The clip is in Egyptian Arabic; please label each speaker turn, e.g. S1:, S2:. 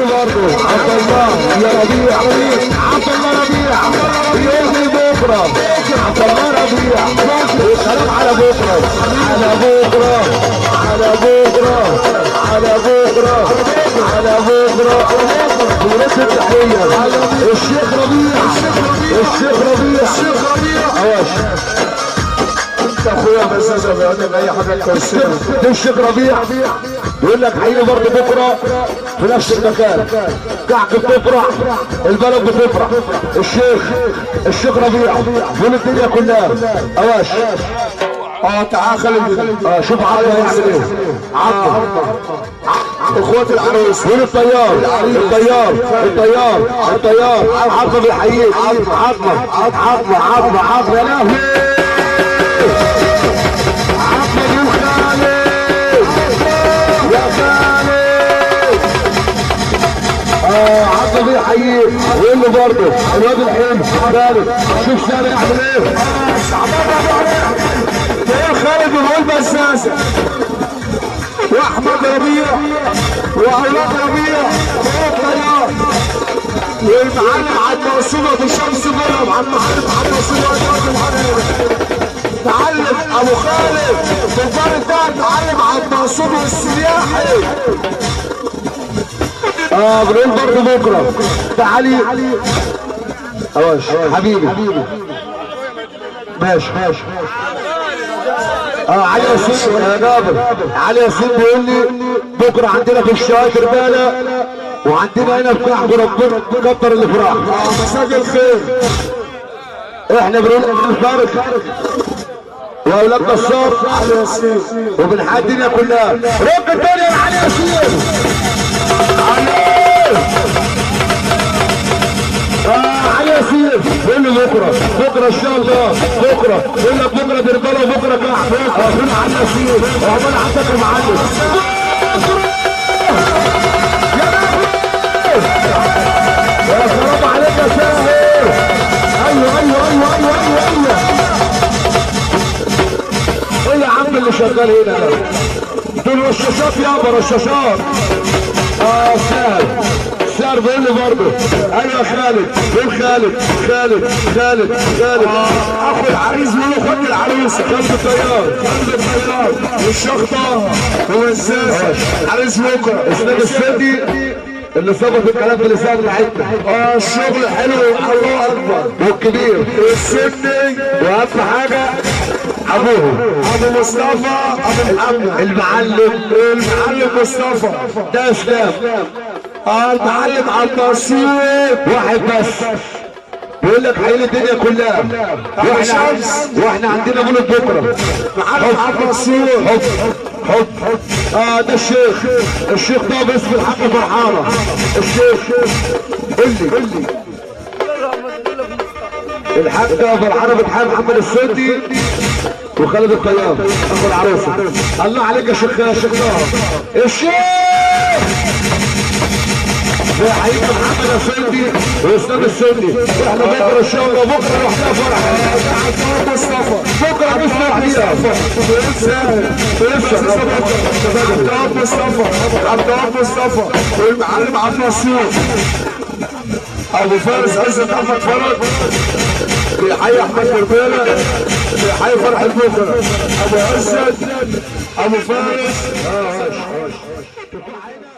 S1: برضه عبد الله يا ربيع عبد الله ربيع يقول لي بكره عبد الله ربيع الكلام على بكره على بكره على بكره على بكره على بكره وناس التحيه الشيخ ربيع الشيخ ربيع الشيخ ربيع اواش
S2: انت اخويا بس انا بقول لك اي حاجه كويسه
S1: ده الشيخ ربيع يقول لك هيجي برضه بكره في نفس المكان كعك بتفرح البلد بتفرح الشيخ الشيخ ربيع يقول الدنيا كلها اواش
S2: اه تعال خالد
S1: اه شوف عبده هيعمل ايه عبده
S2: اخوات العروس
S1: يقول الطيار الطيار الطيار الطيار عبده بيحييك عبده عبده عبده عبده عبده يا لهوي عبده يا خالد يا خالد اه عبده بيحييك ويقول له برضه الواد الحلم خالد شوف سالم يعمل ايه
S2: يا خالد بنقول بساسه واحمد ربيع واولاد ربيع والطيار والمعلم عم منصور ابو شمس ضرب عم معلم عم منصور ابو معلم ابو خالد في الدار بتاعك معلم عم منصور والسياحي
S1: اه بنقول برضه بكره تعالي اواش حبيبي ماشي ماشي اه علي ياسين يا جابر علي ياسين بيقول لي بكره عندنا في الشهاده رجاله وعندنا هنا في كعب ربنا كتر الافراح
S2: اه مساء الخير
S1: احنا بنقول الفارق واولاد نصار
S2: علي ياسين
S1: وبنحيي الدنيا كلها رب الدنيا يا علي ياسين علي آه علي ياسين بيقول له بكره بكره ان شاء الله بكره بيقول لك بكره دربله وبكره كعب اه فين علي ياسين وعمال عندك المعلم يا لهوي يا سلام عليك يا ساهر ايوه ايوه ايوه ايوه ايوه ايوه ايه يا عم اللي شغال هنا ده؟ دول رشاشات يابا رشاشات اه سهل سهل بيقول لي برضه ايوه خالد فين خالد خالد خالد خالد
S2: اخو العريس بيقولوا خد العروسه
S1: خالد الطيار
S2: قلب الطيار والشخطه والزازه عريس بكره
S1: اسناد السدي اللي ثبت الكلام بلسان بتاعتنا
S2: اه الشغل حلو الله اكبر
S1: والكبير
S2: السني
S1: واهم حاجه ابوه
S2: ابو مصطفى ابو محمد
S1: المعلم
S2: المعلم مصطفى
S1: ده اسلام
S2: اه المعلم عبد النصير
S1: واحد بس بيقول لك حيل الدنيا كلها واحنا
S2: شمس.
S1: واحنا عندنا مولد بكره
S2: معلم عبد النصير
S1: حب حب اه ده الشيخ الشيخ ده باسم الحاج فرحانه الشيخ قول لي قول لي الحاج فرحانه بتحب محمد السندي وخالد الطيار اخو العروسه الله عليك يا شيخ يا شيخ طه الشيخ حبيب محمد السندي واسلام السندي احنا بكره ان شاء الله بكره رحنا فرح
S2: عبد مصطفى
S1: بكره نسمع فيها
S2: لسه عبد مصطفى عبد مصطفى والمعلم عبد النصير ابو فارس عزت احمد فرج بيحيي احمد بربيله بيحيي فرح البكره ابو عزت ابو فارس